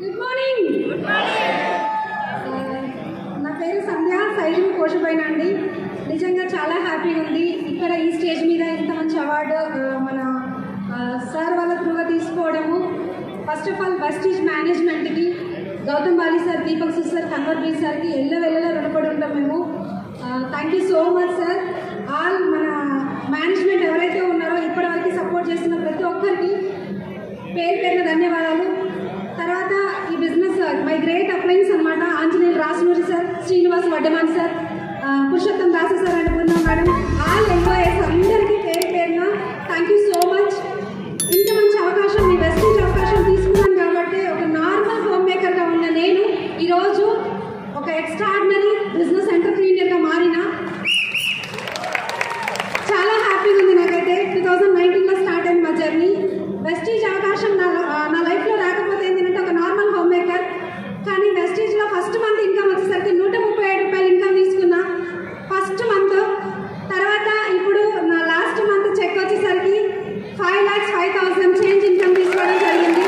Good morning నా పేరు సంధ్య size కోశపోయిన అండి నిజంగా చాలా హ్యాపీగా ఉంది ఇక్కడ ఈ స్టేజ్ మీద ఇంత మంచి అవార్డు ఆ, మన ఆ, సార్ వాళ్ళ త్రూగా తీసుకోవడము ఫస్ట్ ఆఫ్ ఆల్ బస్టీజ్ మేనేజ్మెంట్కి గౌతమ్ బాలి సార్ దీపక్ సు సార్ కన్వర్ బీ సార్కి ఎల్ల వెళ్ళలో రుణపడి ఉంటాం మేము thank you so much sir all మన మేనేజ్మెంట్ ఎవరైతే ఉన్నారో ఇప్పటివరకు సపోర్ట్ చేస్తున్న ప్రతి ఒక్కరికి పేరు పేరున ధన్యవాదాలు తర్వాత ఈ బిజినెస్ మై గ్రేట్ అప్లయన్స్ అనమాట ఆంజనేయులు రాసునూరి సార్ శ్రీనివాస్ వడ్డమాన్ సార్ ఆ, పురుషోత్తం దాస సార్ అండ్ బృందం మేడం ఆల్ ఎంప్లాయీస్ అందరికీ పేరు పేరున థ్యాంక్ యూ సో మచ్ ఇంత మంచి అవకాశం మీ బెస్టేజ్ అవకాశం తీసుకున్నాను కాబట్టి ఒక నార్మల్ హోమ్ మేకర్గా ఉన్న నేను ఈరోజు ఒక ఎక్స్ట్రాడినరీ బిజినెస్ ఎంటర్ప్రీనియర్గా మారిన చాలా హ్యాపీగా ఉంది నాకైతే టూ థౌజండ్ నైన్టీన్లో స్టార్ట్ అయింది మా జర్నీ వెస్టీజ్ అవకాశం నా ఆ, నా లైఫ్లో రాకపోతే ఏంటంటే ఒక నార్మల్ హోమ్ మేకర్ కానీ వెస్టీజ్లో ఫస్ట్ మంత్ ఇన్కమ్ వచ్చేసరికి నూట ముప్పై ఏడు రూపాయలు ఇన్కమ్ తీసుకున్నా ఫస్ట్ మంత్ తర్వాత ఇప్పుడు నా లాస్ట్ మంత్ చెక్ వచ్చేసరికి five lakhs five thousand change income తీసుకోవడం జరిగింది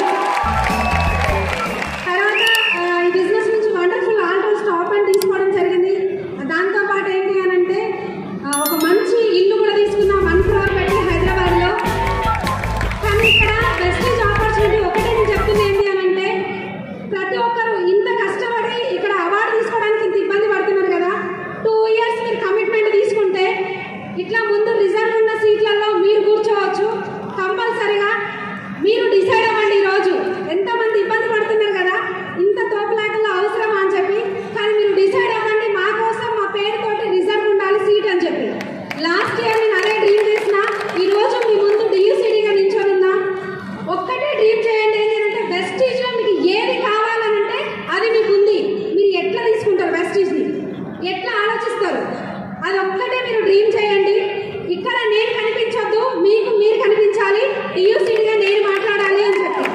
తర్వాత ఆ, ఈ బిజినెస్ నుంచి వండర్ఫుల్ ఆల్టర్ స్టాప్ అండ్ తీసుకోవడం జరిగింది దాంతో పాటు ఏంటి అని అంటే ఆ, ఒక మంచి ఇల్లు కూడా తీసుకున్నాం వన్ క్రోర్ పెట్టి హైదరాబాద్లో కానీ ఇక్కడ వెస్టేజ్ ఆపర్చునిటీ ఒకటే నేను చెప్తుంది ఏంటి అని అంటే ప్రతి ఒక్కరు ఇంత కష్టపడి ఇక్కడ అవార్డు తీసుకోవడానికి ఇంత ఇబ్బంది పడుతున్నారు కదా టూ ఇయర్స్ మీరు కమిట్మెంట్ తీసుకుంటే ఇట్లా ముందు రిజర్వ్ ఉన్న సీట్లలో మీరు కూర్చోవచ్చు కంపల్సరిగా మీరు డిసైడ్ అవ్వండి ఈరోజు ఎంతమంది ఇబ్బంది పడుతున్నారు కదా ఇంత తోపులాటలో అవసరమా అని చెప్పి కానీ మీరు డిసైడ్ అవ్వండి మా కోసం మా పేరుతోటి రిజర్వ్ ఉండాలి సీట్ అని చెప్పి లాస్ట్ ఇయర్ నేను అదే డ్రీమ్ చేసిన ఈ రోజు మీ ముందు డియూసీడీగా నించొని ఉన్నా ఒక్కటే డ్రీమ్ చేయండి ఏంటంటే వెస్టీజ్లో మీకు ఏది కావాలనంటే అది మీకు ఉంది మీరు ఎట్లా తీసుకుంటారు వెస్టీజ్ని ఎట్లా ఆలోచిస్తారు అది ఒక్కటే మీరు డ్రీమ్ చేయండి ఇక్కడ నేను కనిపించొద్దు మీకు మీరు కనిపించాలి డియూసీడీగా నేను మాట్లాడాలి అని చెప్పి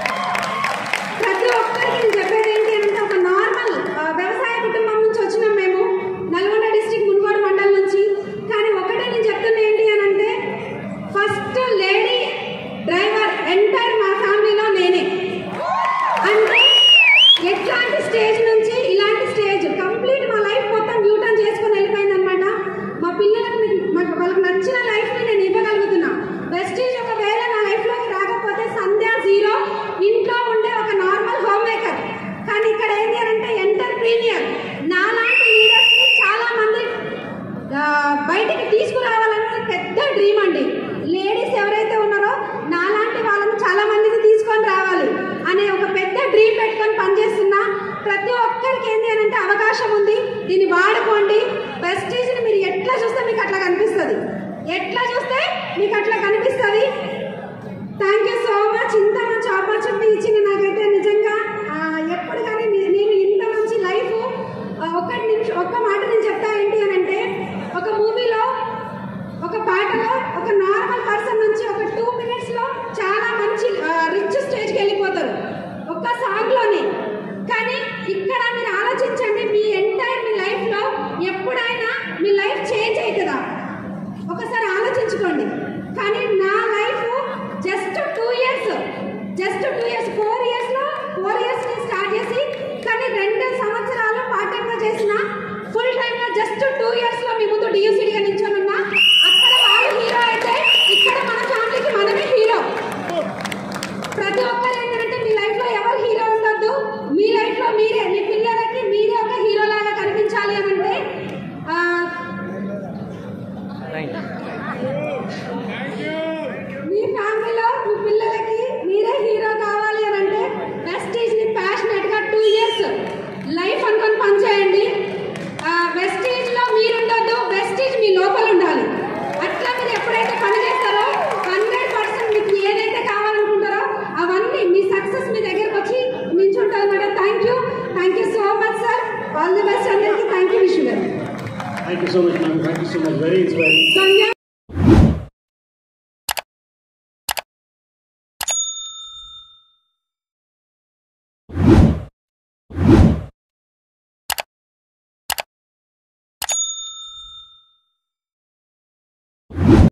ప్రతి ఒక్కరికి నేను చెప్పేది ఏంటి అంటే ఒక నార్మల్ ఆ, వ్యవసాయ కుటుంబం నుంచి వచ్చినాం మేము నల్గొండ డిస్టిక్ మున్గోడు మండలం నుంచి కానీ ఒకటే నేను చెప్తున్నా ఏంటి అని అంటే ఫస్ట్ లేడీ డ్రైవర్ ఎంటైర్ మా ఫ్యామిలీలో నేనే అంటే ఎట్లాంటి స్టేజ్ నుంచి ఇలాంటి స్టేజ్ కంప్లీట్ మా లైఫ్ మొత్తం యూటర్న్ చేసుకొని వెళ్ళిపోయింది అనమాట మా పిల్లలకు మీకు- మాకు వాళ్ళకి నచ్చిన లైఫ్ని నేను ఇవ్వగలుగుతున్నా వెస్టేజ్ ఒకవేళ నా లైఫ్లోకి రాకపోతే సంధ్య జీరో ఇంట్లో ఉండే ఒక నార్మల్ హోమ్ మేకర్ కానీ ఇక్కడ ఏంటి అని అంటే ఎంటర్ప్రీనియర్ నాలాంటి లీడర్స్ని చాలా మంది ఆ, బయటికి తీసుకురావాలన్నది పెద్ద డ్రీమ్ అండి లేడీస్ ఎవరైతే ఉన్నారో నాలాంటి వాళ్ళని చాలా మందిని తీసుకొని రావాలి అనే ఒక పెద్ద డ్రీమ్ పెట్టుకొని పనిచేస్తున్నా ప్రతి ఒక్కరికి ఏంటి అని అంటే అవకాశం ఉంది దీన్ని వాడుకోండి వెస్టీజ్ని మీరు ఎట్లా చూస్తే మీకు అట్లా కనిపిస్తుంది ఎట్లా చూస్తే మీకు అట్లా కనిపిస్తుంది థ్యాంక్ యూ సో మచ్ ఇంత మంచి ఆపర్చునిటీ ఇచ్చింది నాకైతే నిజంగా ఆ, ఎప్పుడు కానీ నే- నేను ఇంత మంచి లైఫ్ ఒక్క నిమిషం ఒక్క మాట నేను చెప్తా ఏంటి అని అంటే ఒక మూవీలో ఒక పాటలో ఒక నార్మల్ పర్సన్ నుంచి ఒక టూ మినిట్స్లో చాలా మంచి రిచ్ స్టేజ్కి వెళ్ళిపోతారు ఒక్క సాంగ్లోనే కానీ ఇక్కడ మీరు ఆలోచించండి మీ ఎంటైర్ మీ లైఫ్లో ఎప్పుడైనా మీ లైఫ్ చేంజ్ అవుతుందా ఒకసారి ఆలోచించుకోండి కానీ నా life just two years just two years four ఇయర్స్లో ఫోర్ ఇయర్స్ స్టార్ట్ చేసి కానీ రెండు సంవత్సరాలు పార్ట్ టైంగా చేసిన ఫుల్ టైంగా జస్ట్ టూ ఇయర్స్లో మీ ముందు డియూసీడీగా నిల్చొని ఉన్నా అక్కడ వాళ్ళు హీరో అయితే ఇక్కడ మన ఫ్యామిలీకి మనమే హీరో ప్రతి ఒక్కరు ఏంటంటే మీ లైఫ్లో ఎవరు హీరో ఉండొద్దు మీ లైఫ్లో మీరే మీ పిల్లలకి మీరే ఒక హీరో లాగా కనిపించాలి అని అంటే ఆ, మీ ఫ్యామిలీలో మీ పిల్లలకి మీరే హీరో కావాలి అని అంటే వెస్టీజ్ ని ప్యాషనెట్ గా టూ ఇయర్స్ లైఫ్ అనుకొని పనిచేయండి వెస్టీజ్ లో మీరు ఉండొద్దు వెస్టీజ్ మీ లోపల ఉండాలి అట్లా మీరు ఎప్పుడైతే పని చేస్తారో హండ్రెడ్ పర్సెంట్ మీకు ఏదైతే కావాలనుకుంటారో అవన్నీ మీ సక్సెస్ మీ దగ్గరకు వచ్చి నించుంటుంది madam thank you thank you so much sir all the best అందరికీ thank you wish Thank you so much, ma'am. Thank you so much. Very inspiring.